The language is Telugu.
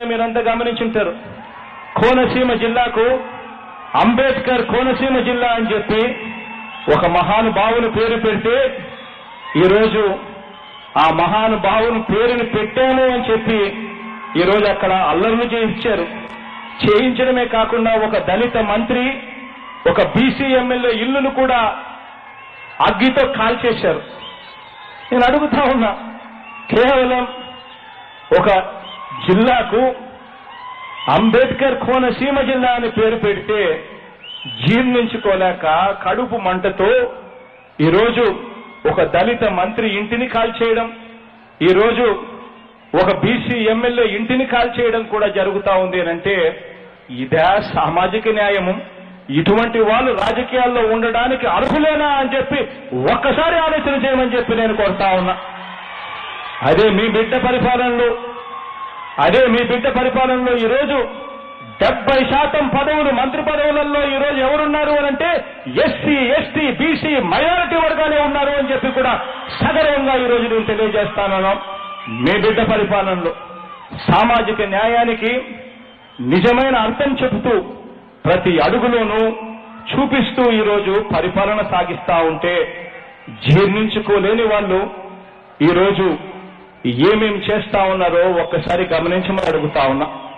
మీరంతా గమనించుంటారు కోనసీమ జిల్లాకు అంబేద్కర్ కోనసీమ జిల్లా అని చెప్పి ఒక మహానుభావుని పేరు పెడితే ఈరోజు ఆ మహానుభావుని పేరుని పెట్టాను అని చెప్పి ఈరోజు అక్కడ అల్లర్లు చేయించారు చేయించడమే కాకుండా ఒక దళిత మంత్రి ఒక బీసీ ఎమ్మెల్యే ఇల్లును కూడా అగ్గితో కాల్చేశారు నేను అడుగుతా ఉన్నా కేవలం ఒక జిల్లాకు అంబేద్కర్ కోనసీమ జిల్లా అని పేరు పెడితే జీర్ణించుకోలేక కడుపు మంటతో ఈరోజు ఒక దళిత మంత్రి ఇంటిని కాల్చేయడం ఈరోజు ఒక బీసీ ఎమ్మెల్యే ఇంటిని కాల్చేయడం కూడా జరుగుతా ఉంది అని అంటే ఇదే సామాజిక న్యాయము ఇటువంటి వాళ్ళు రాజకీయాల్లో ఉండడానికి అర్హులేనా అని చెప్పి ఒక్కసారి ఆలోచన చేయమని చెప్పి నేను కోరుతా ఉన్నా అదే మీ బిడ్డ పరిపాలనలో అదే మీ బిడ్డ పరిపాలనలో ఈరోజు డెబ్బై శాతం పదవులు మంత్రి పదవులలో ఈరోజు ఎవరున్నారు అని అంటే ఎస్సీ ఎస్టీ బీసీ మైనారిటీ వర్గాలే ఉన్నారు అని చెప్పి కూడా సగర్వంగా ఈరోజు నేను తెలియజేస్తాను మీ బిడ్డ పరిపాలనలో సామాజిక న్యాయానికి నిజమైన అర్థం చెబుతూ ప్రతి అడుగులోనూ చూపిస్తూ ఈరోజు పరిపాలన సాగిస్తా ఉంటే జీర్ణించుకోలేని వాళ్ళు ఈరోజు ఏమేం చేస్తా ఉన్నారో ఒక్కసారి గమనించమని అడుగుతా ఉన్నా